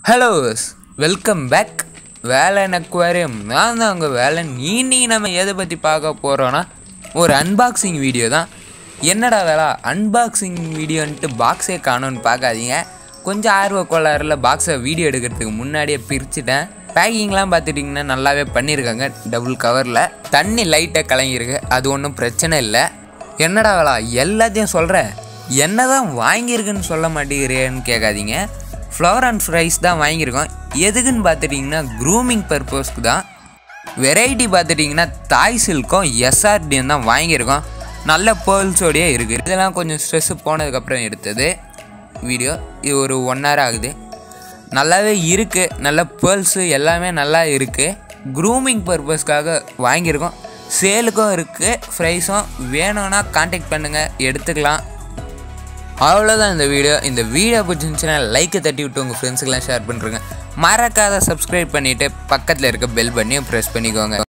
hello welcome back Velan aquarium நான் தான் உங்கள் வேலன் இன்னைக்கு நம்ம எதை பற்றி பார்க்க போகிறோன்னா ஒரு அன்பாக்சிங் வீடியோ தான் என்னடா வேலை அன்பாக்சிங் வீடியோன்ட்டு பாக்ஸே காணோன்னு பார்க்காதீங்க கொஞ்சம் ஆர்வ கோளாறுல பாக்ஸை வீடியோ எடுக்கிறதுக்கு முன்னாடியே பிரிச்சுட்டேன் பேக்கிங்லாம் பார்த்துட்டிங்கன்னா நல்லாவே பண்ணியிருக்காங்க டபுள் கவரில் தண்ணி லைட்டாக கலங்கியிருக்கு அது ஒன்றும் பிரச்சனை இல்லை என்னடா வேலா எல்லாத்தையும் சொல்கிறேன் என்ன தான் வாங்கியிருக்குன்னு சொல்ல மாட்டேங்கிறேன்னு கேட்காதீங்க ஃப்ளவர் அண்ட் ஃப்ரைஸ் தான் வாங்கியிருக்கோம் எதுக்குன்னு பார்த்துட்டிங்கன்னா க்ரூமிங் பர்பஸ்க்கு தான் வெரைட்டி பார்த்துட்டிங்கன்னா தாய் சில்க்கும் எஸ்ஆர்டியும் தான் வாங்கியிருக்கோம் நல்ல பேர்ல்ஸோடையே இருக்குது இதெல்லாம் கொஞ்சம் ஸ்ட்ரெஸ்ஸு போனதுக்கப்புறம் எடுத்தது வீடியோ இது ஒரு ஒன் ஹவர் ஆகுது நல்லாவே இருக்குது நல்ல பேர்ல்ஸு எல்லாமே நல்லா இருக்குது க்ரூமிங் பர்பஸ்க்காக வாங்கியிருக்கோம் சேலுக்கும் இருக்குது ப்ரைஸும் வேணும்னா காண்டாக்ட் பண்ணுங்கள் எடுத்துக்கலாம் அவ்வளோதான் இந்த வீடியோ இந்த வீடியோ பிடிச்சிருந்துச்சுன்னா லைக்கை தட்டி விட்டு உங்கள் ஃப்ரெண்ட்ஸுக்கெல்லாம் ஷேர் பண்ணுறேங்க மறக்காத சப்ஸ்கிரைப் பண்ணிவிட்டு பக்கத்தில் இருக்க பெல் பண்ணியும் ப்ரெஸ் பண்ணிக்கோங்க